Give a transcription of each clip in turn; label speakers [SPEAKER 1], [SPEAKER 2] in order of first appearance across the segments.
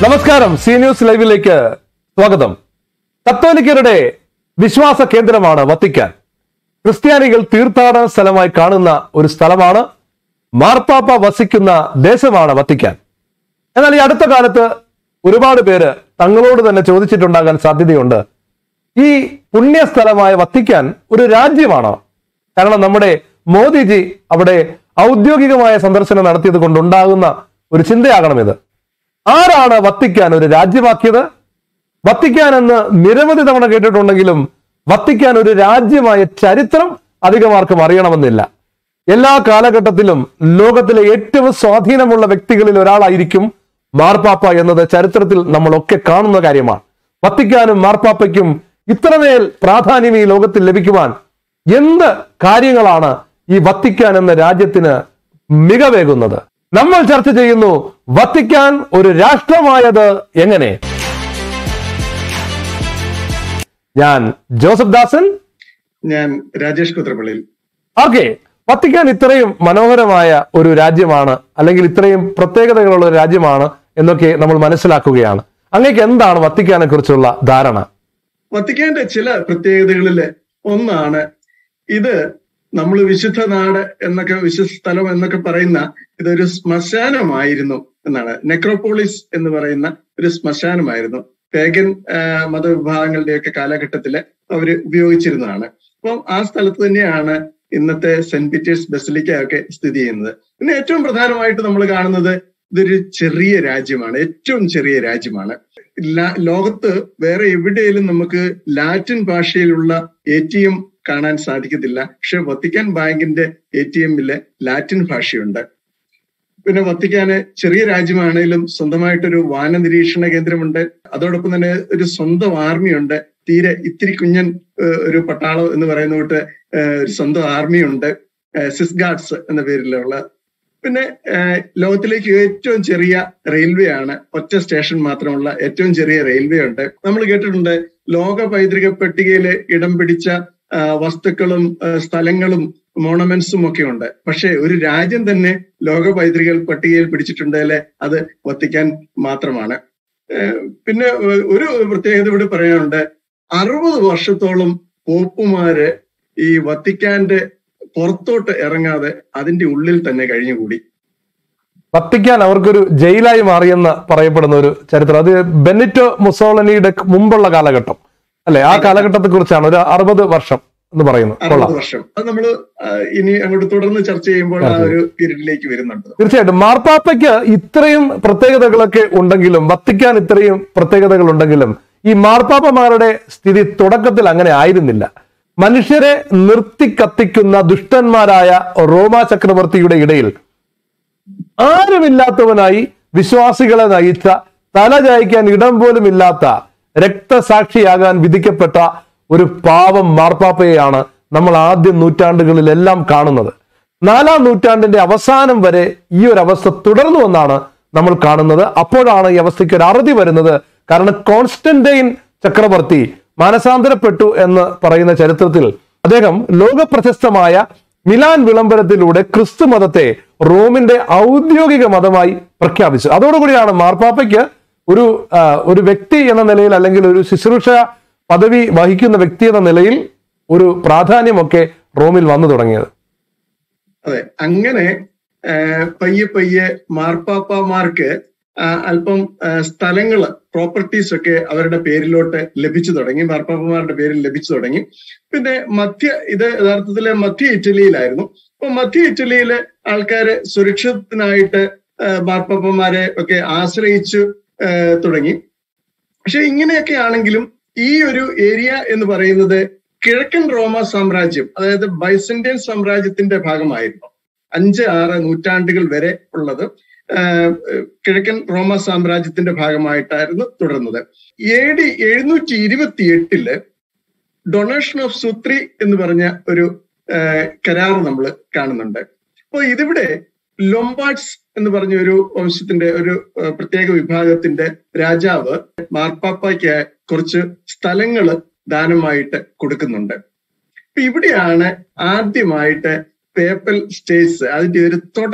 [SPEAKER 1] നമസ്കാരം C news ലൈവിലേക്ക് സ്വാഗതം കത്തോലിക്കരുടെ വിശ്വാസ കേന്ദ്രമാണ് വത്തിക്കാൻ ക്രിസ്ത്യാനികൾ തീർത്ഥാടന സ്ഥലമായി കാണുന്ന ഒരു സ്ഥലമാണ് മാർപ്പാപ്പ വസിക്കുന്ന ദേശമാണ് വത്തിക്കാൻ എന്നാൽ ഈ അടുത്ത കാലത്ത് ഒരുപാട് പേര് തങ്ങളോട് തന്നെ ചോദിച്ചിട്ടുണ്ടാകാൻ സാധ്യതയുണ്ട് ഈ പുണ്യസ്ഥലമായ വത്തിക്കാൻ ഒരു രാജ്യമാണോ കാരണം നമ്മുടെ മോദിജി അവിടെ ഔദ്യോഗികമായ സന്ദർശനം നടത്തിയത് കൊണ്ടുണ്ടാകുന്ന ഒരു ചിന്തയാകണം ഇത് ആരാണ് വത്തിക്കാൻ ഒരു രാജ്യമാക്കിയത് വത്തിക്കാൻ എന്ന് നിരവധി തവണ കേട്ടിട്ടുണ്ടെങ്കിലും വത്തിക്കാൻ ഒരു രാജ്യമായ ചരിത്രം അധികമാർക്കും അറിയണമെന്നില്ല എല്ലാ കാലഘട്ടത്തിലും ലോകത്തിലെ ഏറ്റവും സ്വാധീനമുള്ള വ്യക്തികളിൽ ഒരാളായിരിക്കും മാർപ്പാപ്പ എന്നത് ചരിത്രത്തിൽ നമ്മളൊക്കെ കാണുന്ന കാര്യമാണ് വത്തിക്കാനും മാർപ്പാപ്പയ്ക്കും ഇത്രമേൽ പ്രാധാന്യം ഈ ലോകത്തിൽ ലഭിക്കുവാൻ എന്ത് കാര്യങ്ങളാണ് ഈ വത്തിക്കാൻ എന്ന രാജ്യത്തിന് മികവേകുന്നത് നമ്മൾ ചർച്ച ചെയ്യുന്നു വത്തിക്കാൻ ഒരു രാഷ്ട്രമായത് എങ്ങനെ ഞാൻ ജോസഫ് ദാസൻ
[SPEAKER 2] ഞാൻ രാജേഷ് കുത്രപ്പള്ളിയിൽ
[SPEAKER 1] ഓക്കെ വത്തിക്കാൻ ഇത്രയും മനോഹരമായ ഒരു രാജ്യമാണ് അല്ലെങ്കിൽ ഇത്രയും പ്രത്യേകതകളുള്ള ഒരു രാജ്യമാണ് എന്നൊക്കെ നമ്മൾ മനസ്സിലാക്കുകയാണ് അങ്ങേക്ക് എന്താണ് വത്തിക്കാനെ കുറിച്ചുള്ള ധാരണ
[SPEAKER 2] വത്തിക്കാന്റെ ചില പ്രത്യേകതകളില് ഒന്നാണ് ഇത് നമ്മൾ വിശുദ്ധ നാട് എന്നൊക്കെ വിശുദ്ധ സ്ഥലം എന്നൊക്കെ പറയുന്ന ഇതൊരു ശ്മശാനമായിരുന്നു എന്നാണ് നെക്രോപോളിസ് എന്ന് പറയുന്ന ഒരു ശ്മശാനമായിരുന്നു പേഗൻ മതവിഭാഗങ്ങളുടെയൊക്കെ കാലഘട്ടത്തില് അവര് ഉപയോഗിച്ചിരുന്നതാണ് അപ്പം ആ സ്ഥലത്ത് തന്നെയാണ് ഇന്നത്തെ സെന്റ് പീറ്റേഴ്സ് ബസിലിക്ക ഒക്കെ സ്ഥിതി ചെയ്യുന്നത് പിന്നെ ഏറ്റവും പ്രധാനമായിട്ട് നമ്മൾ കാണുന്നത് ഇതൊരു ചെറിയ രാജ്യമാണ് ഏറ്റവും ചെറിയ രാജ്യമാണ് ലാ- ലോകത്ത് വേറെ എവിടെയും നമുക്ക് ലാറ്റിൻ ഭാഷയിലുള്ള എ ടി എം കാണാൻ സാധിക്കത്തില്ല പക്ഷെ വത്തിക്കാൻ ബാങ്കിന്റെ എ ടി എമ്മില് ലാറ്റിൻ ഭാഷയുണ്ട് പിന്നെ വത്തിക്കാന് ചെറിയ രാജ്യമാണെങ്കിലും സ്വന്തമായിട്ടൊരു വാന നിരീക്ഷണ കേന്ദ്രമുണ്ട് അതോടൊപ്പം തന്നെ ഒരു സ്വന്തം ആർമിയുണ്ട് തീരെ ഇത്തിരി കുഞ്ഞൻ ഏഹ്, ഒരു പട്ടാളം എന്ന് പറയുന്ന കൂട്ട് ഏഹ്, ഒരു സ്വന്തം ആർമിയുണ്ട് സിസ് ഗാർഡ്സ് എന്ന പേരിലുള്ള പിന്നെ ഏഹ്, ലോകത്തിലേക്ക് ഏറ്റവും ചെറിയ റെയിൽവേ ആണ് ഒറ്റ സ്റ്റേഷൻ മാത്രമുള്ള ഏറ്റവും ചെറിയ റെയിൽവേ ഉണ്ട് നമ്മൾ കേട്ടിട്ടുണ്ട് ലോക പൈതൃക പട്ടികയിൽ ഇടം പിടിച്ച ആ, വസ്തുക്കളും ആ, സ്ഥലങ്ങളും മോണമെന്റ്സും ഒക്കെ ഉണ്ട് പക്ഷെ ഒരു രാജ്യം തന്നെ ലോക പൈതൃക പട്ടികയിൽ പിടിച്ചിട്ടുണ്ടെങ്കിൽ അത് വത്തിക്കാൻ മാത്രമാണ് ഏഹ്, പിന്നെ ഏഹ്, ഒരു പ്രത്യേകത ഇവിടെ പറയാനുണ്ട് അറുപത് വർഷത്തോളം പോപ്പുമാര് ഈ വത്തിക്കാന്റെ പുറത്തോട്ട് ഇറങ്ങാതെ അതിന്റെ ഉള്ളിൽ തന്നെ കഴിഞ്ഞുകൂടി
[SPEAKER 1] വത്തിക്കാൻ അവർക്കൊരു ജയിലായി മാറിയെന്ന് പറയപ്പെടുന്ന ഒരു ചരിത്രം അത് ബെന്നിറ്റോ മുസോളനിയുടെ മുമ്പുള്ള കാലഘട്ടം അല്ലെ ആ കാലഘട്ടത്തെ കുറിച്ചാണ് ഒരു അറുപത് വർഷം എന്ന് പറയുന്നത് കൊള്ളാം
[SPEAKER 2] അറുപത് വർഷം അത് നമ്മൾ ഇനി അങ്ങോട്ട് തുടർന്ന് ചർച്ച ചെയ്യുമ്പോൾ ആ ഒരു പീരീഡിലേക്ക് വരുന്നുണ്ട്
[SPEAKER 1] തീർച്ചയായിട്ടും മാർപ്പാപ്പയ്ക്ക് ഇത്രയും പ്രത്യേകതകളൊക്കെ ഉണ്ടെങ്കിലും വത്തിക്കാൻ ഇത്രയും പ്രത്യേകതകൾ ഉണ്ടെങ്കിലും ഈ മാർപ്പാപ്പമാരുടെ സ്ഥിതി തുടക്കത്തിൽ അങ്ങനെ ആയിരുന്നില്ല മനുഷ്യരെ നിർത്തി കത്തിക്കുന്ന ദുഷ്ടന്മാരായ റോമാ ചക്രവർത്തിയുടെ ഇടയിൽ ആരുമില്ലാത്തവനായി വിശ്വാസികളെ നയിച്ച തല ചായ്ക്കാൻ ഇടം പോലും ഇല്ലാത്ത രക്തസാക്ഷിയാകാൻ വിധിക്കപ്പെട്ട ഒരു പാവം മാർപ്പാപ്പയെയാണ് നമ്മൾ ആദ്യ നൂറ്റാണ്ടുകളിലെല്ലാം കാണുന്നത് നാലാം നൂറ്റാണ്ടിന്റെ അവസാനം വരെ ഈ ഒരു അവസ്ഥ തുടർന്നു എന്നാണ് നമ്മൾ കാണുന്നത് അപ്പോഴാണ് ഈ അവസ്ഥയ്ക്ക് ഒരു അറുതി വരുന്നത് കാരണം കോൺസ്റ്റന്റൈൻ ചക്രവർത്തി മാനസാന്തരപ്പെട്ടു എന്ന് പറയുന്ന ചരിത്രത്തിൽ അദ്ദേഹം ലോകപ്രശസ്തമായ മിലാൻ വിളംബരത്തിലൂടെ ക്രിസ്തു മതത്തെ റോമിന്റെ ഔദ്യോഗിക മതമായി പ്രഖ്യാപിച്ചു അതോടുകൂടിയാണ് മാർപ്പാപ്പയ്ക്ക് ഒരു ആ, ഒരു വ്യക്തി എന്ന നിലയിൽ അല്ലെങ്കിൽ ഒരു ശുശ്രൂഷ പദവി വഹിക്കുന്ന വ്യക്തി എന്ന നിലയിൽ ഒരു പ്രാധാന്യമൊക്കെ റോമിൽ വന്നു തുടങ്ങിയത്
[SPEAKER 2] അതെ അങ്ങനെ ആ, പയ്യെ പയ്യെ മാർപ്പാപ്പമാർക്ക് ആ, അല്പം ആ, സ്ഥലങ്ങള് പ്രോപ്പർട്ടീസ് ഒക്കെ അവരുടെ പേരിലോട്ട് ലഭിച്ചു തുടങ്ങി മാർപ്പാപ്പമാരുടെ പേരിൽ ലഭിച്ചു തുടങ്ങി പിന്നെ മധ്യ ഇത് യഥാർത്ഥത്തില് മധ്യ ഇറ്റലിയിലായിരുന്നു അപ്പൊ മധ്യ ഇറ്റലിയിലെ ആൾക്കാര് സുരക്ഷിതത്തിനായിട്ട് ആ, മാർപ്പാപ്പമാരെ ഒക്കെ ആശ്രയിച്ചു ആ, തുടങ്ങി പക്ഷെ ഇങ്ങനെയൊക്കെ ആണെങ്കിലും ഈ ഒരു ഏരിയ എന്ന് പറയുന്നത് കിഴക്കൻ റോമ സാമ്രാജ്യം അതായത് ബൈസന്റൈൻ സാമ്രാജ്യത്തിന്റെ ഭാഗമായിരുന്നു അഞ്ച് ആറ് നൂറ്റാണ്ടുകൾ വരെ ഉള്ളത് ആഹ് കിഴക്കൻ റോമ സാമ്രാജ്യത്തിന്റെ ഭാഗമായിട്ടായിരുന്നു തുടർന്നത് എ ഡി എഴുന്നൂറ്റി ഇരുപത്തി എട്ടില് ഡൊണേഷൻ ഓഫ് സുത്രി എന്ന് പറഞ്ഞ ഒരു ആഹ് കരാർ നമ്മൾ കാണുന്നുണ്ട് അപ്പോൾ ഇതിവിടെ ലൊംബാർഡ്സ് എന്ന് പറഞ്ഞ ഒരു വംശത്തിന്റെ ഒരു ആഹ് പ്രത്യേക വിഭാഗത്തിന്റെ രാജാവ് മാർപ്പാപ്പയ്ക്ക് കുറച്ച് സ്ഥലങ്ങള് ദാനമായിട്ട് കൊടുക്കുന്നുണ്ട് അപ്പൊ ഇവിടെയാണ് ആദ്യമായിട്ട് പേപ്പൽ സ്റ്റേറ്റ്സ് അതിന്റെ ഒരു തുടക്കം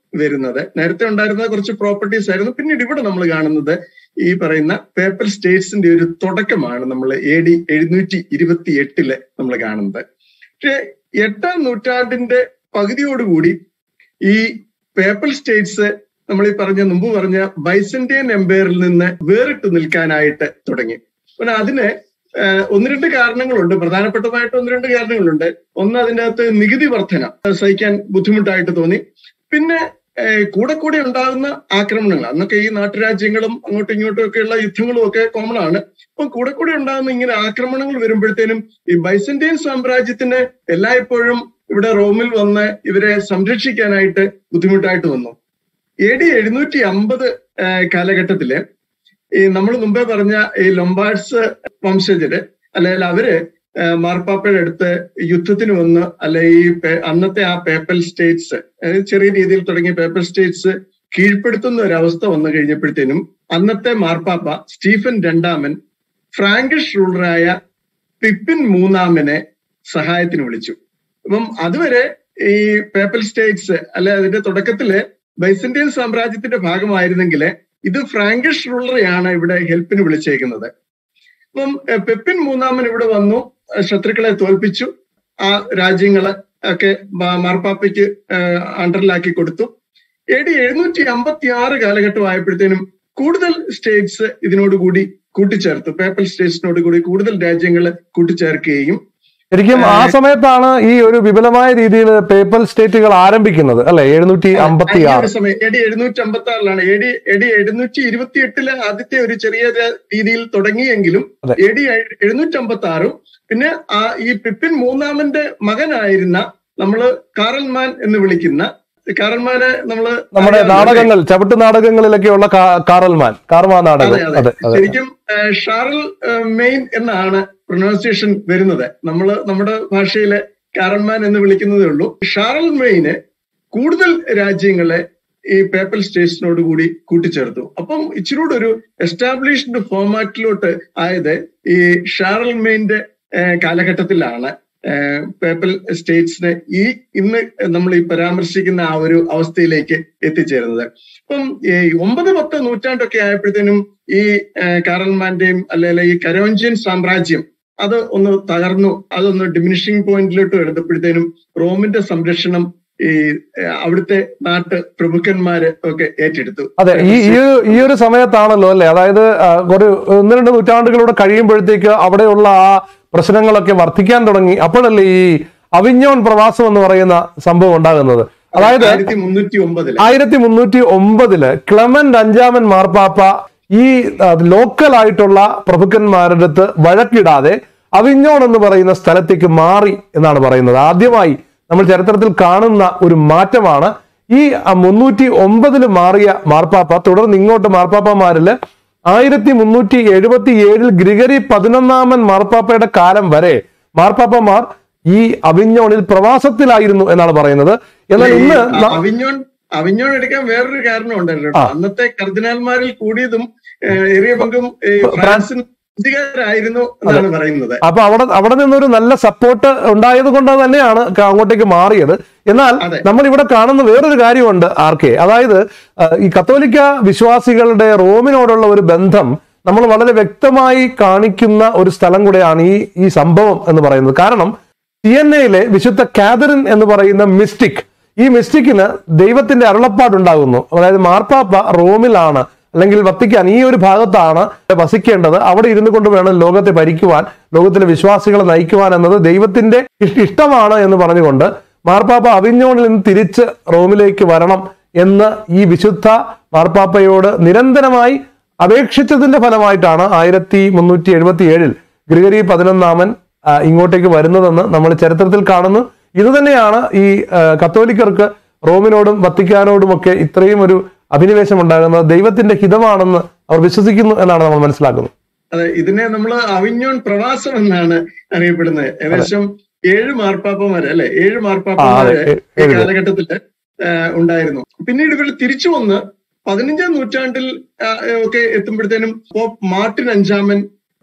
[SPEAKER 2] വരുന്നത് നേരത്തെ ഉണ്ടായിരുന്ന കുറച്ച് പ്രോപ്പർട്ടീസ് ആയിരുന്നു പിന്നീട് ഇവിടെ നമ്മൾ കാണുന്നത് ഈ പറയുന്ന പേപ്പൽ സ്റ്റേറ്റ്സിന്റെ ഒരു തുടക്കമാണ് നമ്മൾ എ ഡി എഴുന്നൂറ്റി ഇരുപത്തി എട്ടില് നമ്മൾ കാണുന്നത് പക്ഷെ എട്ടാം നൂറ്റാണ്ടിന്റെ പകുതിയോടുകൂടി ഈ പേപ്പൽ സ്റ്റേറ്റ്സ് നമ്മൾ ഈ പറഞ്ഞ മുമ്പ് പറഞ്ഞ ബൈസന്റിയൻ എംപയറിൽ നിന്ന് വേറിട്ട് നിൽക്കാനായിട്ട് തുടങ്ങി പിന്നെ അതിന് ഏഹ്, ഒന്ന് രണ്ട് കാരണങ്ങളുണ്ട് പ്രധാനപ്പെട്ടതായിട്ട് ഒന്ന് രണ്ട് കാരണങ്ങളുണ്ട് ഒന്ന് അതിൻ്റെ അകത്ത് നികുതി വർധന അത് സഹിക്കാൻ ബുദ്ധിമുട്ടായിട്ട് തോന്നി പിന്നെ ഏഹ്, കൂടെ കൂടെ ഉണ്ടാകുന്ന ആക്രമണങ്ങൾ അന്നൊക്കെ ഈ നാട്ടുരാജ്യങ്ങളും അങ്ങോട്ടും ഇങ്ങോട്ടും ഒക്കെയുള്ള യുദ്ധങ്ങളും ഒക്കെ കോമൺ ആണ് അപ്പൊ കൂടെ കൂടെ ഉണ്ടാകുന്ന ഇങ്ങനെ ആക്രമണങ്ങൾ വരുമ്പോഴത്തേനും ഈ ബൈസന്റിയൻ സാമ്രാജ്യത്തിന് എല്ലായ്പ്പോഴും ഇവിടെ റോമിൽ വന്ന് ഇവരെ സംരക്ഷിക്കാനായിട്ട് ബുദ്ധിമുട്ടായിട്ട് വന്നു എ ഡി എഴുന്നൂറ്റി അമ്പത് കാലഘട്ടത്തില് ഈ നമ്മൾ മുമ്പേ പറഞ്ഞ ഈ ലൊംബാർഡ്സ് വംശജര് അല്ലെങ്കിൽ അവര് ആ, മാർപ്പാപ്പയുടെ അടുത്ത് യുദ്ധത്തിന് വന്ന് അല്ലെ ഈ പേ- അന്നത്തെ ആ പേപ്പൽ സ്റ്റേറ്റ്സ് അതായത് ചെറിയ രീതിയിൽ തുടങ്ങിയ പേപ്പൽ സ്റ്റേറ്റ്സ് കീഴ്പ്പെടുത്തുന്ന ഒരു അവസ്ഥ വന്നു കഴിഞ്ഞപ്പോഴത്തേനും അന്നത്തെ മാർപ്പാപ്പ സ്റ്റീഫൻ രണ്ടാമൻ ഫ്രാങ്കിഷ് റൂളറായ പിപ്പിൻ മൂന്നാമനെ സഹായത്തിന് വിളിച്ചു അപ്പം അതുവരെ ഈ പേപ്പൽ സ്റ്റേറ്റ്സ് അല്ലെ അതിന്റെ തുടക്കത്തില് ബൈസന്റിയൻ സാമ്രാജ്യത്തിന്റെ ഭാഗമായിരുന്നെങ്കിൽ ഇത് ഫ്രാങ്കിഷ് റൂളറെയാണ് ഇവിടെ ഹെൽപ്പിന് വിളിച്ചേക്കുന്നത് അപ്പം എഹ്, പെപ്പിൻ മൂന്നാമൻ ഇവിടെ വന്നു എഹ്, ശത്രുക്കളെ തോൽപ്പിച്ചു ആ രാജ്യങ്ങളെ ഒക്കെ മാ- മാർപ്പാപ്പയ്ക്ക് ഏഹ്, അണ്ടറിലാക്കി കൊടുത്തു എ ഡി എഴുന്നൂറ്റി അമ്പത്തി ആറ് കാലഘട്ടം ആയപ്പോഴത്തേനും കൂടുതൽ സ്റ്റേറ്റ്സ് ഇതിനോടുകൂടി കൂട്ടിച്ചേർത്തു പേപ്പൽ സ്റ്റേറ്റ്സിനോട് കൂടി കൂടുതൽ രാജ്യങ്ങൾ കൂട്ടിച്ചേർക്കുകയും
[SPEAKER 1] ശരിക്കും ആ സമയത്താണ് ഈ ഒരു വിപുലമായ രീതിയിൽ പേപ്പൽ സ്റ്റേറ്റുകൾ ആരംഭിക്കുന്നത് അല്ലെ എഴുന്നൂറ്റി അമ്പത്തി
[SPEAKER 2] ഈ
[SPEAKER 1] ആറ്
[SPEAKER 2] ഒരു സമയം എ ഡി എഴുന്നൂറ്റി അമ്പത്തി ആറിലാണ് എ ഡി എ ഡി എഴുന്നൂറ്റി ഇരുപത്തി എട്ടില് ആദ്യത്തെ ഒരു ചെറിയ ര- രീതിയിൽ തുടങ്ങിയെങ്കിലും
[SPEAKER 1] അതെ.
[SPEAKER 2] എ ഡി എഴുന്നൂറ്റി അമ്പത്തി ആറും പിന്നെ ആ ഈ പിപ്പിൻ മൂന്നാമന്റെ മകനായിരുന്ന നമ്മള് കാറൽമാൻ എന്ന് വിളിക്കുന്ന കാറൽമാനെ നമ്മള്
[SPEAKER 1] നമ്മുടെ
[SPEAKER 2] അറിയാമല്ലോ,
[SPEAKER 1] നാടകങ്ങൾ ചവിട്ട് നാടകങ്ങളിലൊക്കെയുള്ള കാ- കാറൽമാൻ കാർമാ നാടകം
[SPEAKER 2] അതെ, അതെ.
[SPEAKER 1] അതെ അതെ
[SPEAKER 2] ശരിക്കും ഏഹ്, ഷാർൽ ഏഹ്, മെയിൻ എന്നാണ് പ്രൊനൗൺസിയേഷൻ വരുന്നത് നമ്മള് നമ്മുടെ ഭാഷയിലെ കാറൽമാൻ എന്ന് വിളിക്കുന്നതേ ഉള്ളൂ ഷാർൽ മെയിന് കൂടുതൽ രാജ്യങ്ങളെ ഈ പേപ്പൽ സ്റ്റേഷനോട് കൂടി കൂട്ടിച്ചേർത്തു അപ്പം ഇച്ചിരൂടെ ഒരു എസ്റ്റാബ്ലിഷ്ഡ് ഫോമാറ്റിലോട്ട് ആയത് ഈ ഷാർൽ മെയിന്റെ ഏഹ്, കാലഘട്ടത്തിലാണ് ഏഹ്, പേപ്പൽ സ്റ്റേറ്റ്സിനെ ഈ ഇന്ന് നമ്മൾ ഈ പരാമർശിക്കുന്ന ആ ഒരു അവസ്ഥയിലേക്ക് എത്തിച്ചേരുന്നത് ഇപ്പം ഈ ഒമ്പത് പത്ത് നൂറ്റാണ്ടൊക്കെ ആയപ്പോഴത്തേനും ഈ ഏഹ്, കാറൽമാന്റെയും അല്ലെങ്കിൽ ഈ കരോഞ്ചിയൻ സാമ്രാജ്യം അത് ഒന്ന് തകർന്നു അതൊന്ന് ഡിമിനിഷിംഗ് പോയിന്റിലോട്ട് എടുത്തപ്പോഴത്തേനും റോമിന്റെ സംരക്ഷണം ഈ ഏഹ്, അവിടുത്തെ നാട്ട് പ്രഭുക്കന്മാര് ഒക്കെ ഏറ്റെടുത്തു
[SPEAKER 1] അതെ ഈ ഈ ഒരു ഈ ഒരു സമയത്താണല്ലോ അല്ലെ അതായത് ആ, ഒരു ഒന്ന് രണ്ട് നൂറ്റാണ്ടുകളൂടെ കഴിയുമ്പോഴത്തേക്ക് അവിടെയുള്ള ആ പ്രശ്നങ്ങളൊക്കെ വർദ്ധിക്കാൻ തുടങ്ങി അപ്പോഴല്ലേ ഈ അവിഞ്ഞോൺ പ്രവാസം എന്ന് പറയുന്ന സംഭവം ഉണ്ടാകുന്നത് അതായത്
[SPEAKER 2] ആയിരത്തി മുന്നൂറ്റി ഒമ്പതില്
[SPEAKER 1] ആയിരത്തി മുന്നൂറ്റി ഒമ്പതില് ക്ലമന്റ് അഞ്ചാമൻ മാർപ്പാപ്പ ഈ ലോക്കൽ ആയിട്ടുള്ള പ്രഭുക്കന്മാരുടെ അടുത്ത് വഴക്കിടാതെ അവിഞ്ഞോൺ എന്ന് പറയുന്ന സ്ഥലത്തേക്ക് മാറി എന്നാണ് പറയുന്നത് ആദ്യമായി നമ്മൾ ചരിത്രത്തിൽ കാണുന്ന ഒരു മാറ്റമാണ് ഈ മുന്നൂറ്റി ഒമ്പതില് മാറിയ മാർപ്പാപ്പ തുടർന്ന് ഇങ്ങോട്ട് മാർപ്പാപ്പമാരില് ആയിരത്തി മുന്നൂറ്റി എഴുപത്തി ഏഴിൽ ഗ്രിഗറി പതിനൊന്നാമൻ മാർപ്പാപ്പയുടെ കാലം വരെ മാർപ്പാപ്പമാർ ഈ അവിഞ്ഞോണിൽ പ്രവാസത്തിലായിരുന്നു എന്നാണ് പറയുന്നത് എന്നാൽ
[SPEAKER 2] ഈ
[SPEAKER 1] ഇന്ന് ന-
[SPEAKER 2] അവിഞ്ഞോൺ അവിഞ്ഞോൺ എടുക്കാൻ വേറൊരു കാരണം ഉണ്ടായിരുന്നു കേട്ടോ.
[SPEAKER 1] ആ.
[SPEAKER 2] അന്നത്തെ കർദിനാൽമാരിൽ കൂടിയതും ഏഹ്, ഏറിയ പങ്കും ഈ ഫ്രാൻസിൻ ഇന്ത്യക്കാരായിരുന്നു എന്നാണ് പറയുന്നത്
[SPEAKER 1] അപ്പൊ അവിടെ അവിടെ നിന്നൊരു നല്ല സപ്പോർട്ട് ഉണ്ടായത് കൊണ്ട് തന്നെയാണ് ക- അങ്ങോട്ടേക്ക് മാറിയത് എന്നാൽ
[SPEAKER 2] അതെ.
[SPEAKER 1] നമ്മൾ ഇവിടെ കാണുന്ന വേറൊരു കാര്യമുണ്ട് ആർ കെ അതായത് ആ, ഈ കത്തോലിക്ക വിശ്വാസികളുടെ റോമിനോടുള്ള ഒരു ബന്ധം നമ്മൾ വളരെ വ്യക്തമായി കാണിക്കുന്ന ഒരു സ്ഥലം കൂടെയാണ് ഈ ഈ സംഭവം എന്ന് പറയുന്നത് കാരണം സിയന്നയിലെ വിശുദ്ധ കാതറിൻ എന്ന് പറയുന്ന മിസ്റ്റിക് ഈ മിസ്റ്റിക്കിന് ദൈവത്തിന്റെ അരുളപ്പാടുണ്ടാകുന്നു അതായത് മാർപ്പാപ്പ റോമിലാണ് അല്ലെങ്കിൽ വത്തിക്കാൻ ഈ ഒരു ഭാഗത്താണ് വസിക്കേണ്ടത് അവിടെ ഇരുന്നു കൊണ്ട് വേണം ലോകത്തെ ഭരിക്കുവാൻ ലോകത്തിലെ വിശ്വാസികളെ നയിക്കുവാൻ എന്നത് ദൈവത്തിന്റെ ഇഷ്- ഇഷ്ടമാണ് എന്ന് പറഞ്ഞുകൊണ്ട് മാർപ്പാപ്പ അവിഞ്ഞോണിൽ നിന്ന് തിരിച്ച് റോമിലേക്ക് വരണം എന്ന് ഈ വിശുദ്ധ മാർപ്പാപ്പയോട് നിരന്തരമായി അപേക്ഷിച്ചതിന്റെ ഫലമായിട്ടാണ് ആയിരത്തി മുന്നൂറ്റി എഴുപത്തി ഏഴിൽ ഗ്രിഗറി പതിനൊന്നാമൻ ആ, ഇങ്ങോട്ടേക്ക് വരുന്നതെന്ന് നമ്മൾ ചരിത്രത്തിൽ കാണുന്നു ഇത് തന്നെയാണ് ഈ ആ, കത്തോലിക്കർക്ക് റോമിനോടും വത്തിക്കാനോടുമൊക്കെ ഇത്രയും ഒരു അഭിനിവേശം ഉണ്ടാകുന്നത് ദൈവത്തിന്റെ ഹിതമാണെന്ന് അവർ വിശ്വസിക്കുന്നു എന്നാണ് നമ്മൾ മനസ്സിലാക്കുന്നത്
[SPEAKER 2] അതെ ഇതിനെ നമ്മൾ അവിഞ്ഞോൺ പ്രവാസം എന്നാണ് അറിയപ്പെടുന്നത് ഏകദേശം ഏഴ് മാർപ്പാപ്പമാര് അല്ലെ ഏഴ് മാർപ്പാപ്പമാര്
[SPEAKER 1] ആ, അതെ. ഏ-
[SPEAKER 2] ഈ
[SPEAKER 1] ഏഴ്.
[SPEAKER 2] കാലഘട്ടത്തില് ആ, ഉണ്ടായിരുന്നു പിന്നീട് ഇവർ തിരിച്ചു വന്ന് പതിനഞ്ചാം നൂറ്റാണ്ടിൽ ആ, ഒക്കെ എത്തുമ്പോഴത്തേനും പോപ്പ് മാർട്ടിൻ അഞ്ചാമൻ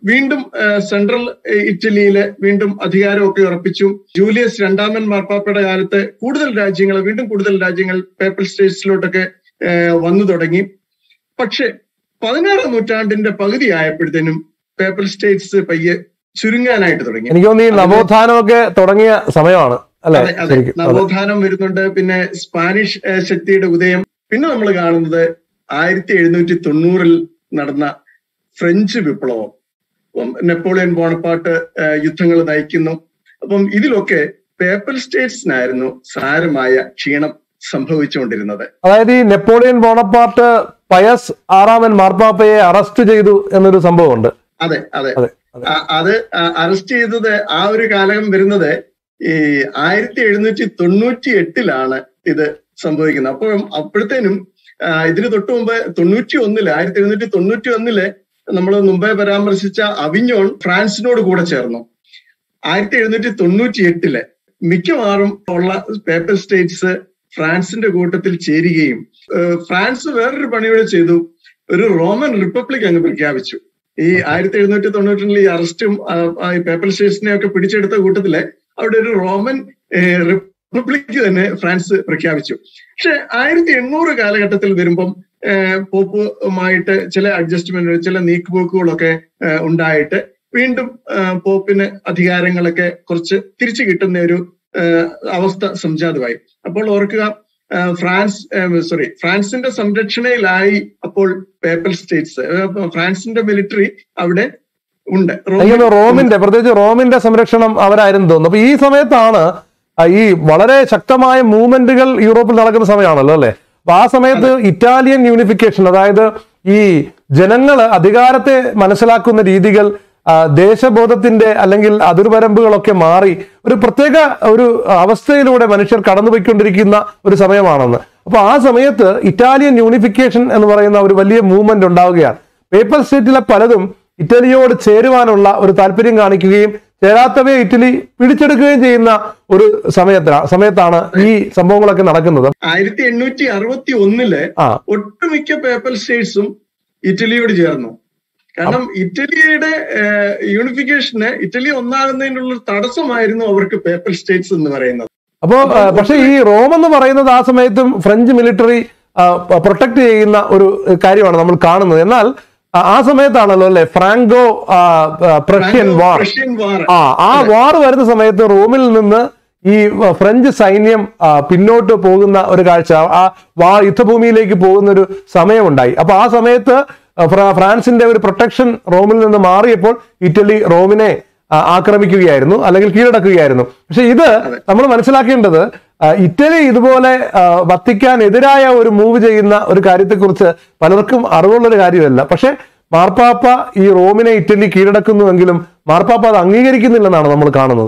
[SPEAKER 2] വീണ്ടും ആ, സെൻട്രൽ ഏ, ഇറ്റലിയിലെ വീണ്ടും അധികാരമൊക്കെ ഉറപ്പിച്ചു ജൂലിയസ് രണ്ടാമൻ മാർപ്പാപ്പയുടെ കാലത്ത് കൂടുതൽ രാജ്യങ്ങൾ വീണ്ടും കൂടുതൽ രാജ്യങ്ങൾ പേപ്പൽ സ്റ്റേറ്റ്സിലോട്ടൊക്കെ ഏ, വന്നു തുടങ്ങി പക്ഷെ പതിനാറാം നൂറ്റാണ്ടിന്റെ പകുതി ആയപ്പോഴത്തേനും പേപ്പൽ സ്റ്റേറ്റ്സ് പയ്യെ ചുരുങ്ങാനായിട്ട് തുടങ്ങി
[SPEAKER 1] എനിക്ക് തോന്നുന്നു ഈ നവോത്ഥാനമൊക്കെ തുടങ്ങിയ സമയമാണ് അല്ലെ
[SPEAKER 2] അതെ അതെ
[SPEAKER 1] ശരിക്കും അതെ.
[SPEAKER 2] നവോത്ഥാനം വരുന്നുണ്ട് പിന്നെ സ്പാനിഷ് ഏഹ്, ശക്തിയുടെ ഉദയം പിന്നെ നമ്മൾ കാണുന്നത് ആയിരത്തി എഴുന്നൂറ്റി തൊണ്ണൂറിൽ നടന്ന ഫ്രഞ്ച് വിപ്ലവം അപ്പം നെപ്പോളിയൻ ബോണപ്പാട്ട് യുദ്ധങ്ങൾ നയിക്കുന്നു അപ്പം ഇതിലൊക്കെ പേപ്പൽ സ്റ്റേറ്റ്സിനായിരുന്നു സാരമായ ക്ഷീണം സംഭവിച്ചുകൊണ്ടിരുന്നത്
[SPEAKER 1] അതായത് ഈ നെപ്പോളിയൻ ബോണപ്പാർട്ട് പയസ് ആറാമൻ മാർപ്പാപ്പയെ അറസ്റ്റ് ചെയ്തു എന്നൊരു സംഭവമുണ്ട്
[SPEAKER 2] അതെ അതെ
[SPEAKER 1] അതെ അതെ
[SPEAKER 2] ആ- അത് അറസ്റ്റ് ചെയ്തത് ആ ഒരു കാലം വരുന്നത് ഈ ആയിരത്തി എഴുന്നൂറ്റി തൊണ്ണൂറ്റി എട്ടിലാണ് ഇത് സംഭവിക്കുന്നത് അപ്പോഴും അപ്പോഴത്തേനും ആ, ഇതിന് തൊട്ടു മുമ്പ് തൊണ്ണൂറ്റി ഒന്നില് ആയിരത്തി എഴുന്നൂറ്റി തൊണ്ണൂറ്റി ഒന്നില് നമ്മൾ മുമ്പേ പരാമർശിച്ച അവിഞ്ഞോൺ ഫ്രാൻസിനോട് കൂടെ ചേർന്നു ആയിരത്തി എഴുന്നൂറ്റി തൊണ്ണൂറ്റി എട്ടില് മിക്കവാറും ഉള്ള പേപ്പർ സ്റ്റേറ്റ്സ് ഫ്രാൻസിന്റെ കൂട്ടത്തിൽ ചേരുകയും ഏഹ് ഫ്രാൻസ് വേറൊരു പണിയോട് ചെയ്തു ഒരു റോമൻ റിപ്പബ്ലിക് അങ്ങ് പ്രഖ്യാപിച്ചു ഈ ആയിരത്തി എഴുന്നൂറ്റി തൊണ്ണൂറ്റിൽ ഈ അറസ്റ്റും ആ, ആ, ഈ പേപ്പർ സ്റ്റേറ്റ്സിനെ ഒക്കെ പിടിച്ചെടുത്ത കൂട്ടത്തില് അവിടെ ഒരു റോമൻ ഏഹ്, റിപ്പബ്ലിക് തന്നെ ഫ്രാൻസ് പ്രഖ്യാപിച്ചു പക്ഷെ ആയിരത്തി എണ്ണൂറ് കാലഘട്ടത്തിൽ വരുമ്പം ഏഹ്, പോപ്പുമായിട്ട് ചില അഡ്ജസ്റ്റ്മെന്റ് ചില നീക്കുപോക്കുകളൊക്കെ ഏഹ്, ഉണ്ടായിട്ട് വീണ്ടും ഏഹ്, പോപ്പിന് അധികാരങ്ങളൊക്കെ കുറച്ച് തിരിച്ചു കിട്ടുന്ന ഒരു ഏഹ്, അവസ്ഥ സംജാതമായി അപ്പോൾ ഓർക്കുക ഏഹ്, ഫ്രാൻസ് സോറി ഫ്രാൻസിന്റെ സംരക്ഷണയിലായി അപ്പോൾ പേപ്പൽ സ്റ്റേറ്റ്സ് ഏഹ്, ഫ്രാൻസിന്റെ മിലിറ്ററി അവിടെ ഉണ്ട്
[SPEAKER 1] എനിക്ക് തോന്നുന്നു റോമിന്റെ പ്രത്യേകിച്ച് റോമിന്റെ സംരക്ഷണം അവരായിരുന്നു തോന്നുന്നു അപ്പൊ ഈ സമയത്താണ് ആ, ഈ വളരെ ശക്തമായ മൂവ്മെന്റുകൾ യൂറോപ്പിൽ നടക്കുന്ന സമയമാണല്ലോ അല്ലെ അപ്പൊ ആ സമയത്ത് ഇറ്റാലിയൻ യൂണിഫിക്കേഷൻ അതായത് ഈ ജനങ്ങൾ അധികാരത്തെ മനസ്സിലാക്കുന്ന രീതികൾ ആ, ദേശബോധത്തിന്റെ അല്ലെങ്കിൽ അതിർവരമ്പുകളൊക്കെ മാറി ഒരു പ്രത്യേക ഒരു അവസ്ഥയിലൂടെ മനുഷ്യർ കടന്നുപോയിക്കൊണ്ടിരിക്കുന്ന ഒരു സമയമാണെന്ന് അപ്പൊ ആ സമയത്ത് ഇറ്റാലിയൻ യൂണിഫിക്കേഷൻ എന്ന് പറയുന്ന ഒരു വലിയ മൂവ്മെന്റ് ഉണ്ടാവുകയാണ് പേപ്പർ സ്റ്റേറ്റിലെ പലതും ഇറ്റലിയോട് ചേരുവാനുള്ള ഒരു താല്പര്യം കാണിക്കുകയും ചേരാത്തവയെ ഇറ്റലി പിടിച്ചെടുക്കുകയും ചെയ്യുന്ന ഒരു സമയത്ത സമയത്താണ് ഈ സംഭവങ്ങളൊക്കെ നടക്കുന്നത്
[SPEAKER 2] ആയിരത്തി എണ്ണൂറ്റി അറുപത്തി ഒന്നില്
[SPEAKER 1] ആ
[SPEAKER 2] ഒട്ടുമിക്ക പേപ്പൽ സ്റ്റേറ്റ്സും ഇറ്റലിയോട് ചേർന്നു കാരണം ഇറ്റലിയുടെ ഏഹ്, യൂണിഫിക്കേഷന് ഇറ്റലി ഒന്നാകുന്നതിനുള്ള ഒരു തടസ്സമായിരുന്നു അവർക്ക് പേപ്പൽ സ്റ്റേറ്റ്സ് എന്ന് പറയുന്നത്
[SPEAKER 1] അപ്പോ ആ, പക്ഷേ ഈ റോം എന്ന് പറയുന്നത് ആ സമയത്തും ഫ്രഞ്ച് മിലിറ്ററി പ്രൊട്ടക്ട് ചെയ്യുന്ന ഒരു കാര്യമാണ് നമ്മൾ കാണുന്നത് എന്നാൽ ആ, ആ സമയത്താണല്ലോ അല്ലെ ഫ്രാങ്കോ ആ, ആ, പ്രഷ്യൻ വാർ
[SPEAKER 2] റഷ്യൻ വാർ
[SPEAKER 1] ആ ആ വാർ വരുന്ന സമയത്ത് റോമിൽ നിന്ന് ഈ ഫ്രഞ്ച് സൈന്യം ആ, പിന്നോട്ട് പോകുന്ന ഒരു കാഴ്ച ആ വാ യുദ്ധഭൂമിയിലേക്ക് പോകുന്ന ഒരു സമയമുണ്ടായി അപ്പൊ ആ സമയത്ത് ഫ്രാ- ഫ്രാൻസിന്റെ ഒരു പ്രൊട്ടക്ഷൻ റോമിൽ നിന്ന് മാറിയപ്പോൾ ഇറ്റലി റോമിനെ ആ, ആക്രമിക്കുകയായിരുന്നു അല്ലെങ്കിൽ കീഴടക്കുകയായിരുന്നു പക്ഷെ ഇത് നമ്മൾ മനസ്സിലാക്കേണ്ടത് ആ, ഇറ്റലി ഇതുപോലെ ആ, വത്തിക്കാൻ എതിരായ ഒരു മൂവ് ചെയ്യുന്ന ഒരു കാര്യത്തെക്കുറിച്ച് പലർക്കും അറിവുള്ള ഒരു കാര്യമല്ല പക്ഷെ മാർപ്പാപ്പ ഈ റോമിനെ ഇറ്റലി കീഴടക്കുന്നുവെങ്കിലും മാർപ്പാപ്പ അത് അംഗീകരിക്കുന്നില്ലെന്നാണ് നമ്മൾ കാണുന്നത്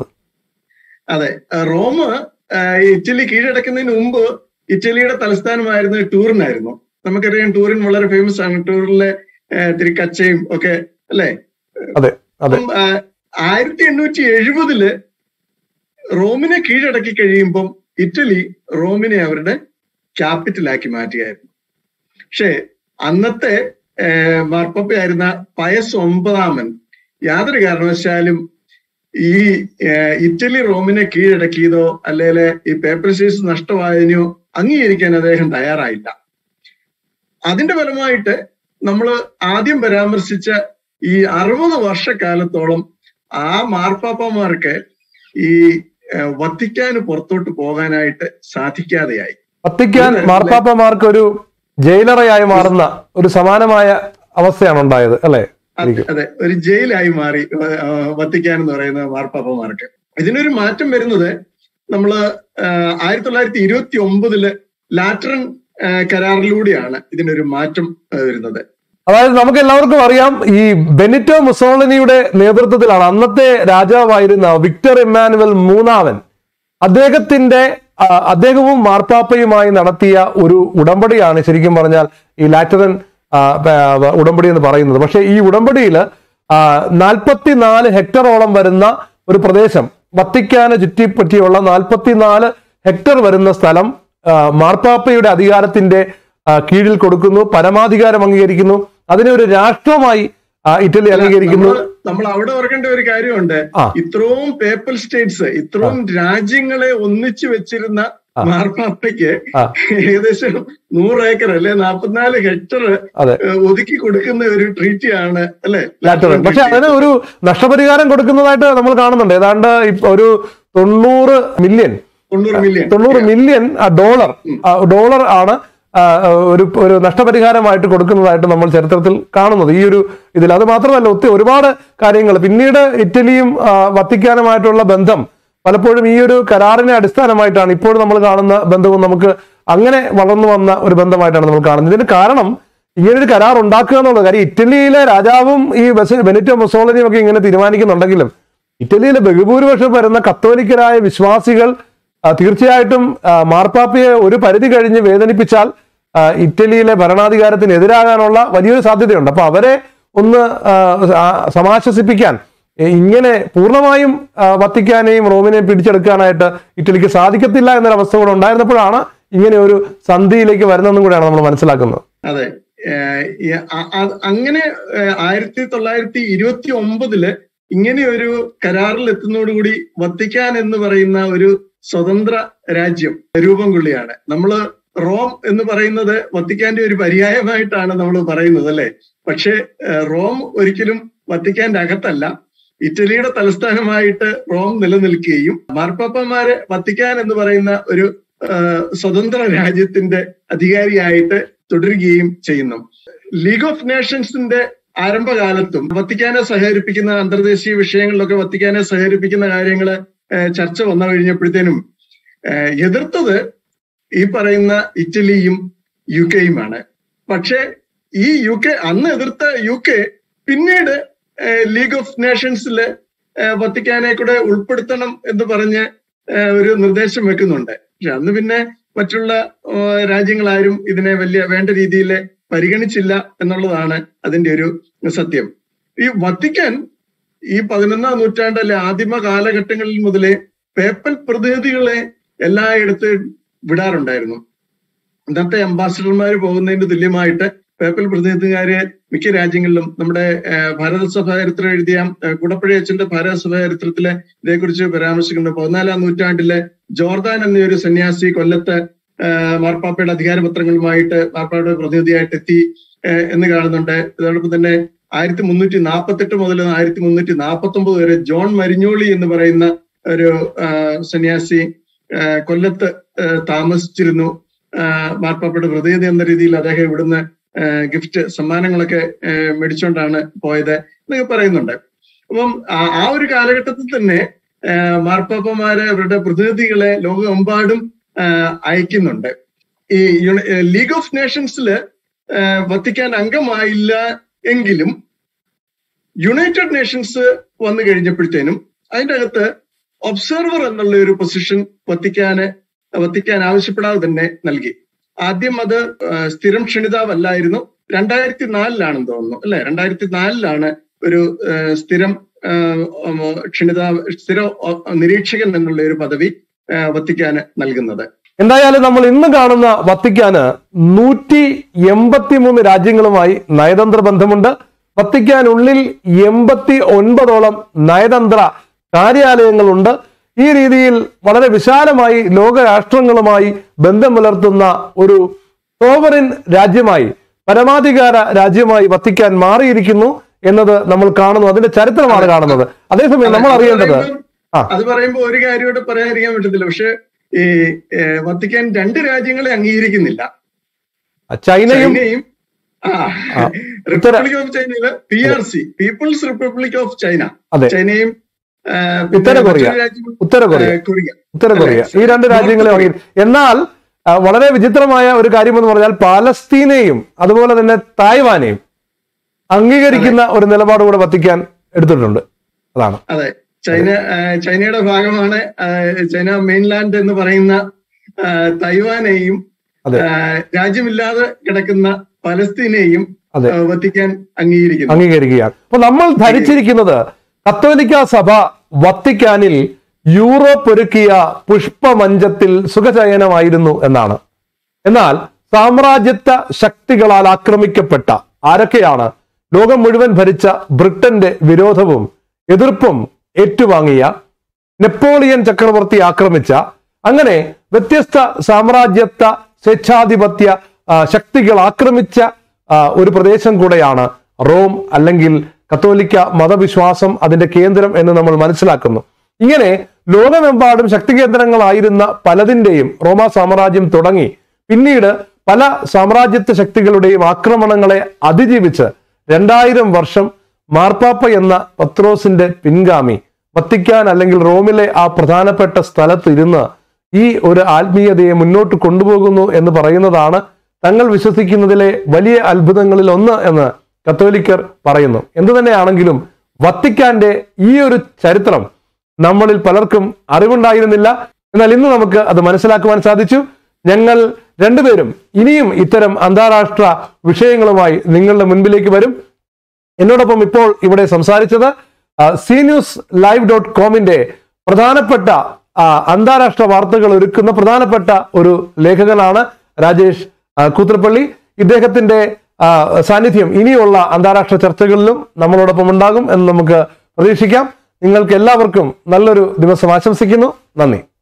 [SPEAKER 2] അതെ ആ, റോം ആ, ഇറ്റലി കീഴടക്കുന്നതിന് മുമ്പ് ഇറ്റലിയുടെ തലസ്ഥാനമായിരുന്നു ടൂറിനായിരുന്നു നമുക്കറിയാം ടൂറിൻ വളരെ ഫേമസ് ആണ് ടൂറിലെ ആ, ഇത്തിരി കച്ചയും ഒക്കെ അല്ലെ
[SPEAKER 1] അതെ അതെ
[SPEAKER 2] അപ്പം ആ, ആയിരത്തി എണ്ണൂറ്റി എഴുപതില് റോമിനെ കീഴടക്കി കഴിയുമ്പം ഇറ്റലി റോമിനെ അവരുടെ ക്യാപിറ്റലാക്കി മാറ്റുകയായിരുന്നു പക്ഷേ അന്നത്തെ ഏഹ്, മാർപ്പാപ്പയായിരുന്ന പയസ് ഒമ്പതാമൻ യാതൊരു കാരണവശാലും ഈ ഏഹ്, ഇറ്റലി റോമിനെ കീഴടക്കിയതോ അല്ലെങ്കിൽ ഈ പേപ്പർ സ്റ്റേറ്റ്സ് നഷ്ടമായതിനോ അംഗീകരിക്കാൻ അദ്ദേഹം തയ്യാറായില്ല അതിന്റെ ഫലമായിട്ട് നമ്മൾ ആദ്യം പരാമർശിച്ച ഈ അറുപത് വർഷക്കാലത്തോളം ആ മാർപ്പാപ്പമാർക്ക് ഈ ഏഹ്, വത്തിക്കാന് പുറത്തോട്ട് പോകാനായിട്ട് സാധിക്കാതെയായി
[SPEAKER 1] വത്തിക്കാൻ മാർപ്പാപ്പമാർക്ക് ഒരു ജയിലറയായി മാറുന്ന ഒരു സമാനമായ അവസ്ഥയാണ് ഉണ്ടായത് അല്ലെ
[SPEAKER 2] അതെ അതെ ഒരു ജയിലായി മാറി ആ, വത്തിക്കാൻ എന്ന് പറയുന്ന മാർപ്പാപ്പമാർക്ക് ഇതിനൊരു മാറ്റം വരുന്നത് നമ്മള് ആയിരത്തി തൊള്ളായിരത്തി ഇരുപത്തി ഒമ്പതില് ലാറ്ററൻ ആ, കരാറിലൂടെയാണ് ഇതിനൊരു മാറ്റം ആ, വരുന്നത്
[SPEAKER 1] അതായത് നമുക്ക് എല്ലാവർക്കും അറിയാം ഈ ബെനിറ്റോ മുസോളിനിയുടെ നേതൃത്വത്തിലാണ് അന്നത്തെ രാജാവായിരുന്ന വിക്ടർ ഇമ്മാനുവൽ മൂന്നാമൻ അദ്ദേഹത്തിന്റെ ആ, അദ്ദേഹവും മാർപ്പാപ്പയുമായി നടത്തിയ ഒരു ഉടമ്പടിയാണ് ശരിക്കും പറഞ്ഞാൽ ഈ ലാറ്ററൻ ആ, പ- ഉടമ്പടി എന്ന് പറയുന്നത് പക്ഷേ ഈ ഉടമ്പടിയിൽ നാൽപ്പത്തിനാല് ഹെക്ടറോളം വരുന്ന ഒരു പ്രദേശം വത്തിക്കാനെ ചുറ്റിപ്പറ്റിയുള്ള നാൽപ്പത്തിനാല് ഹെക്ടർ വരുന്ന സ്ഥലം ആ, മാർപ്പാപ്പയുടെ അധികാരത്തിന്റെ ആ, കീഴിൽ കൊടുക്കുന്നു പരമാധികാരം അംഗീകരിക്കുന്നു അതിനെ ഒരു രാഷ്ട്രമായി ആ, ഇറ്റലി അംഗീകരിക്കുന്നു
[SPEAKER 2] നമ്മള് നമ്മൾ അവിടെ ഓർക്കേണ്ട ഒരു കാര്യമുണ്ട്
[SPEAKER 1] ആ.
[SPEAKER 2] ഇത്രയും പേപ്പൽ സ്റ്റേറ്റ്സ് ഇത്രയും രാജ്യങ്ങളെ ഒന്നിച്ചു വെച്ചിരുന്ന
[SPEAKER 1] ആ.
[SPEAKER 2] മാർപ്പാപ്പയ്ക്ക്
[SPEAKER 1] ആ.
[SPEAKER 2] ഏകദേശം നൂറ് ഏക്കർ അല്ലെ നാൽപ്പത്തിനാല് ഹെക്ടർ
[SPEAKER 1] അതെ.
[SPEAKER 2] ഒതുക്കി കൊടുക്കുന്ന ഒരു ട്രീറ്റി ആണ് അല്ലെ
[SPEAKER 1] ലാറ്ററൻ പക്ഷെ അതിന് ഒരു നഷ്ടപരിഹാരം കൊടുക്കുന്നതായിട്ട് നമ്മൾ കാണുന്നുണ്ട് ഏതാണ്ട് ഇപ്പൊ ഒരു തൊണ്ണൂറ് മില്യൺ
[SPEAKER 2] തൊണ്ണൂറ് മില്യൺ
[SPEAKER 1] തൊണ്ണൂറ് മില്യൺ ഡോളർ ആ, ഡോളർ ആണ് ആ, ഒരു ഒരു നഷ്ടപരിഹാരമായിട്ട് കൊടുക്കുന്നതായിട്ട് നമ്മൾ ചരിത്രത്തിൽ കാണുന്നത് ഈ ഒരു ഇതിൽ അത് മാത്രമല്ല ഒത്തിരി ഒരുപാട് കാര്യങ്ങൾ പിന്നീട് ഇറ്റലിയും ആ, വത്തിക്കാനുമായിട്ടുള്ള ബന്ധം പലപ്പോഴും ഈ ഒരു കരാറിനെ അടിസ്ഥാനമായിട്ടാണ് ഇപ്പോൾ നമ്മൾ കാണുന്ന ബന്ധവും നമുക്ക് അങ്ങനെ വളർന്നു വന്ന ഒരു ബന്ധമായിട്ടാണ് നമ്മൾ കാണുന്നത് ഇതിന് കാരണം ഇങ്ങനെ ഒരു കരാർ ഉണ്ടാക്കുക എന്നുള്ളത് കാര്യം ഇറ്റലിയിലെ രാജാവും ഈ ബെസ- ബെനിറ്റോ മുസോളിനിയും ഒക്കെ ഇങ്ങനെ തീരുമാനിക്കുന്നുണ്ടെങ്കിലും ഇറ്റലിയിലെ ബഹുഭൂരിപക്ഷം വരുന്ന കത്തോലിക്കരായ വിശ്വാസികൾ ആ, തീർച്ചയായിട്ടും ആ, മാർപ്പാപ്പയെ ഒരു പരിധി കഴിഞ്ഞ് വേദനിപ്പിച്ചാൽ ആ, ഇറ്റലിയിലെ ഭരണാധികാരത്തിന് എതിരാകാനുള്ള വലിയൊരു സാധ്യതയുണ്ട് അപ്പൊ അവരെ ഒന്ന് ആ, ആ, സമാശ്വസിപ്പിക്കാൻ ഏ, ഇങ്ങനെ പൂർണ്ണമായും ആ, വത്തിക്കാനെയും റോമിനെയും പിടിച്ചെടുക്കാനായിട്ട് ഇറ്റലിക്ക് സാധിക്കത്തില്ല എന്നൊരവസ്ഥ കൂടെ ഉണ്ടായിരുന്നപ്പോഴാണ് ഇങ്ങനെ ഒരു സന്ധിയിലേക്ക് വരുന്നതെന്നും കൂടെയാണ് നമ്മൾ മനസ്സിലാക്കുന്നത്
[SPEAKER 2] അതെ ഏഹ് ഈ അ- അ- അങ്ങനെ ഏഹ് ആയിരത്തി തൊള്ളായിരത്തി ഇരുപത്തി ഒമ്പതില് ഇങ്ങനെ ഒരു കരാറിൽ എത്തുന്നതോടുകൂടി വത്തിക്കാൻ എന്ന് പറയുന്ന ഒരു സ്വതന്ത്ര രാജ്യം രൂപം കൊള്ളിയാണ് നമ്മള് റോം എന്ന് പറയുന്നത് വത്തിക്കാന്റെ ഒരു പര്യായമായിട്ടാണ് നമ്മൾ പറയുന്നത് അല്ലെ പക്ഷേ ഏഹ് റോം ഒരിക്കലും വത്തിക്കാന്റെ അകത്തല്ല ഇറ്റലിയുടെ തലസ്ഥാനമായിട്ട് റോം നിലനിൽക്കുകയും മാർപ്പാപ്പന്മാരെ വത്തിക്കാൻ എന്ന് പറയുന്ന ഒരു ഏഹ് സ്വതന്ത്ര രാജ്യത്തിന്റെ അധികാരിയായിട്ട് തുടരുകയും ചെയ്യുന്നു ലീഗ് ഓഫ് നേഷൻസിന്റെ ആരംഭകാലത്തും വത്തിക്കാനെ സഹകരിപ്പിക്കുന്ന അന്തർദേശീയ വിഷയങ്ങളിലൊക്കെ വത്തിക്കാനെ സഹകരിപ്പിക്കുന്ന കാര്യങ്ങള് ഏഹ് ചർച്ച വന്നു കഴിഞ്ഞപ്പോഴത്തേനും ഏഹ് എതിർത്തത് ഈ പറയുന്ന ഇറ്റലിയും യു കെയുമാണ് പക്ഷേ ഈ യു കെ അന്ന് എതിർത്ത യു കെ പിന്നീട് ഏഹ് ലീഗ് ഓഫ് നേഷൻസില് ഏഹ് വത്തിക്കാനെ കൂടെ ഉൾപ്പെടുത്തണം എന്ന് പറഞ്ഞ് ഏഹ് ഒരു നിർദ്ദേശം വെക്കുന്നുണ്ട് പക്ഷെ അന്ന് പിന്നെ മറ്റുള്ള ഏഹ് രാജ്യങ്ങളാരും ഇതിനെ വലിയ വേണ്ട രീതിയിൽ പരിഗണിച്ചില്ല എന്നുള്ളതാണ് അതിന്റെ ഒരു സത്യം ഈ വത്തിക്കാൻ ഈ പതിനൊന്നാം നൂറ്റാണ്ടിലെ ആദിമ കാലഘട്ടങ്ങളിൽ മുതലേ പേപ്പൽ പ്രതിനിധികളെ എല്ലായിടത്തും വിടാറുണ്ടായിരുന്നു ഇന്നത്തെ അംബാസിഡർമാർ പോകുന്നതിന് തുല്യമായിട്ട് പേപ്പൽ പ്രതിനിധികാര് മിക്ക രാജ്യങ്ങളിലും നമ്മുടെ ഏഹ്, ഭാരതസഭ ചരിത്രം എഴുതിയ ഏഹ്, കുടപ്പഴ അച്ഛന്റെ ഭാരതസഭ ചരിത്രത്തിലെ ഇതേക്കുറിച്ച് പരാമർശിക്കുന്നുണ്ട് പതിനാലാം നൂറ്റാണ്ടിലെ ജോർദാൻ എന്നൊരു സന്യാസി കൊല്ലത്ത് ഏഹ്, മാർപ്പാപ്പയുടെ അധികാരപത്രങ്ങളുമായിട്ട് മാർപ്പാപ്പയുടെ പ്രതിനിധിയായിട്ട് എത്തി ഏഹ്, എന്ന് കാണുന്നുണ്ട് അതോടൊപ്പം തന്നെ ആയിരത്തി മുന്നൂറ്റി നാൽപ്പത്തെട്ട് മുതൽ ആയിരത്തി മുന്നൂറ്റി നാൽപ്പത്തി ഒമ്പത് വരെ ജോൺ മരിഞ്ഞോളി എന്ന് പറയുന്ന ഒരു ഏഹ്, സന്യാസി ഏഹ്, കൊല്ലത്ത് ഏഹ്, താമസിച്ചിരുന്നു ഏഹ്, മാർപ്പാപ്പയുടെ പ്രതിനിധി എന്ന രീതിയിൽ അദ്ദേഹം ഇവിടുന്ന് ഏഹ്, ഗിഫ്റ്റ് സമ്മാനങ്ങളൊക്കെ ഏഹ്, മേടിച്ചുകൊണ്ടാണ് പോയത് എന്നൊക്കെ പറയുന്നുണ്ട് അപ്പം ആ- ആ ഒരു കാലഘട്ടത്തിൽ തന്നെ ഏഹ്, മാർപ്പാപ്പമാര് അവരുടെ പ്രതിനിധികളെ ലോകമെമ്പാടും ഏഹ്, അയക്കുന്നുണ്ട് ഈ യുണ- ഏഹ്, ലീഗ് ഓഫ് നേഷൻസില് ഏഹ്, വത്തിക്കാൻ അംഗമായില്ല എങ്കിലും യുണൈറ്റഡ് നേഷൻസ് വന്നു കഴിഞ്ഞപ്പോഴത്തേനും അതിന്റെ അകത്ത് ഒബ്സർവർ എന്നുള്ള ഒരു പൊസിഷൻ വത്തിക്കാന് വത്തിക്കാൻ ആവശ്യപ്പെടാതെ തന്നെ നൽകി ആദ്യം അത് ആ, സ്ഥിരം ക്ഷണിതാവല്ലായിരുന്നു രണ്ടായിരത്തി നാലിലാണെന്ന് തോന്നുന്നു അല്ലെ രണ്ടായിരത്തി നാലിലാണ് ഒരു ആ, സ്ഥിരം ആ, ഉം, ക്ഷണിതാവ് സ്ഥിര ആ, നിരീക്ഷകൻ എന്നുള്ള ഒരു പദവി ആ, വത്തിക്കാന് നൽകുന്നത്
[SPEAKER 1] എന്തായാലും നമ്മൾ ഇന്ന് കാണുന്ന വത്തിക്കാന് നൂറ്റി എൺപത്തിമൂന്ന് രാജ്യങ്ങളുമായി നയതന്ത്ര ബന്ധമുണ്ട് വത്തിക്കാനുള്ളിൽ എൺപത്തി ഒൻപതോളം നയതന്ത്ര കാര്യാലയങ്ങളുണ്ട് ഈ രീതിയിൽ വളരെ വിശാലമായി ലോകരാഷ്ട്രങ്ങളുമായി ബന്ധം പുലർത്തുന്ന ഒരു സോവറിൻ രാജ്യമായി പരമാധികാര രാജ്യമായി വത്തിക്കാൻ മാറിയിരിക്കുന്നു എന്നത് നമ്മൾ കാണുന്നു അതിന്റെ ചരിത്രമാണ് കാണുന്നത് അതേസമയം നമ്മൾ അറിയേണ്ടത് ആ.
[SPEAKER 2] അത് പറയുമ്പോൾ ഒരു കാര്യം കൂടെ പറയാതിരിക്കാൻ പറ്റത്തില്ല പക്ഷെ ഈ ഏ, വത്തിക്കാൻ രണ്ട് രാജ്യങ്ങളെ അംഗീകരിക്കുന്നില്ല
[SPEAKER 1] ചൈനയും
[SPEAKER 2] ചൈനയും ആ
[SPEAKER 1] ആ.
[SPEAKER 2] റിപ്പബ്ലിക് ഓഫ് ചൈനയില് P R C people's republic of China
[SPEAKER 1] അതെ
[SPEAKER 2] ചൈനയും ആ, പിന്നെ
[SPEAKER 1] ഉത്തര കൊറിയ.
[SPEAKER 2] മറ്റൊരു രാജ്യം,
[SPEAKER 1] ഉത്തര കൊറിയ
[SPEAKER 2] ആ, കൊറിയ
[SPEAKER 1] ഉത്തര കൊറിയ ഈ രണ്ട് രാജ്യങ്ങളെ
[SPEAKER 2] നോർത്ത്
[SPEAKER 1] അംഗീ- എന്നാൽ ആ, വളരെ വിചിത്രമായ ഒരു കാര്യമെന്ന് പറഞ്ഞാൽ പാലസ്തീനെയും അതുപോലെ തന്നെ തായ്വാനെയും അംഗീകരിക്കുന്ന ഒരു നിലപാട് കൂടെ വത്തിക്കാൻ എടുത്തിട്ടുണ്ട് അതാണ്
[SPEAKER 2] അതെ ചൈന ആ, ചൈനയുടെ ഭാഗമാണ് ആ, ചൈന മെയിൻലാൻഡ് എന്ന് പറയുന്ന ആ, തൈവാനെയും
[SPEAKER 1] അതെ.
[SPEAKER 2] ആ, രാജ്യമില്ലാതെ കിടക്കുന്ന പലസ്തീനെയും
[SPEAKER 1] അതെ.
[SPEAKER 2] ആ, വത്തിക്കാൻ അംഗീകരിക്കുന്നു
[SPEAKER 1] അംഗീകരിക്കുകയാണ് അപ്പൊ നമ്മൾ ധരിച്ചിരിക്കുന്നത് കത്തോലിക്ക സഭ വത്തിക്കാനിൽ യൂറോപ്പ് ഒരുക്കിയ പുഷ്പമഞ്ചത്തിൽ സുഖചയനമായിരുന്നു എന്നാണ് എന്നാൽ സാമ്രാജ്യത്വ ശക്തികളാൽ ആക്രമിക്കപ്പെട്ട ആരൊക്കെയാണ് ലോകം മുഴുവൻ ഭരിച്ച ബ്രിട്ടന്റെ വിരോധവും എതിർപ്പും ഏറ്റുവാങ്ങിയ നെപ്പോളിയൻ ചക്രവർത്തി ആക്രമിച്ച അങ്ങനെ വ്യത്യസ്ത സാമ്രാജ്യത്വ സ്വേച്ഛാധിപത്യ ആ, ശക്തികൾ ആക്രമിച്ച ആ, ഒരു പ്രദേശം കൂടെയാണ് റോം അല്ലെങ്കിൽ കത്തോലിക്ക മതവിശ്വാസം അതിന്റെ കേന്ദ്രം എന്ന് നമ്മൾ മനസ്സിലാക്കുന്നു ഇങ്ങനെ ലോകമെമ്പാടും ശക്തി കേന്ദ്രങ്ങളായിരുന്ന പലതിന്റെയും റോമ സാമ്രാജ്യം തുടങ്ങി പിന്നീട് പല സാമ്രാജ്യത്വ ശക്തികളുടെയും ആക്രമണങ്ങളെ അതിജീവിച്ച് രണ്ടായിരം വർഷം മാർപ്പാപ്പ എന്ന പത്രോസിന്റെ പിൻഗാമി വത്തിക്കാൻ അല്ലെങ്കിൽ റോമിലെ ആ പ്രധാനപ്പെട്ട സ്ഥലത്ത് ഇരുന്ന് ഈ ഒരു ആത്മീയതയെ മുന്നോട്ട് കൊണ്ടുപോകുന്നു എന്ന് പറയുന്നതാണ് തങ്ങൾ വിശ്വസിക്കുന്നതിലെ വലിയ അത്ഭുതങ്ങളിൽ ഒന്ന് എന്ന് കത്തോലിക്കർ പറയുന്നു എന്തു തന്നെയാണെങ്കിലും വത്തിക്കാന്റെ ഈ ഒരു ചരിത്രം നമ്മളിൽ പലർക്കും അറിവുണ്ടായിരുന്നില്ല എന്നാൽ ഇന്ന് നമുക്ക് അത് മനസ്സിലാക്കുവാൻ സാധിച്ചു ഞങ്ങൾ രണ്ടുപേരും ഇനിയും ഇത്തരം അന്താരാഷ്ട്ര വിഷയങ്ങളുമായി നിങ്ങളുടെ മുൻപിലേക്ക് വരും എന്നോടൊപ്പം ഇപ്പോൾ ഇവിടെ സംസാരിച്ചത് സി ന്യൂസ് ലൈവ് ഡോട്ട് കോമിന്റെ പ്രധാനപ്പെട്ട ആ, അന്താരാഷ്ട്ര വാർത്തകൾ ഒരുക്കുന്ന പ്രധാനപ്പെട്ട ഒരു ലേഖകനാണ് രാജേഷ് ആ, കൂത്രപ്പള്ളി ഇദ്ദേഹത്തിന്റെ ആ, സാന്നിധ്യം ഇനിയുള്ള അന്താരാഷ്ട്ര ചർച്ചകളിലും നമ്മളോടൊപ്പം ഉണ്ടാകും എന്ന് നമുക്ക് പ്രതീക്ഷിക്കാം നിങ്ങൾക്ക് എല്ലാവർക്കും നല്ലൊരു ദിവസം ആശംസിക്കുന്നു നന്ദി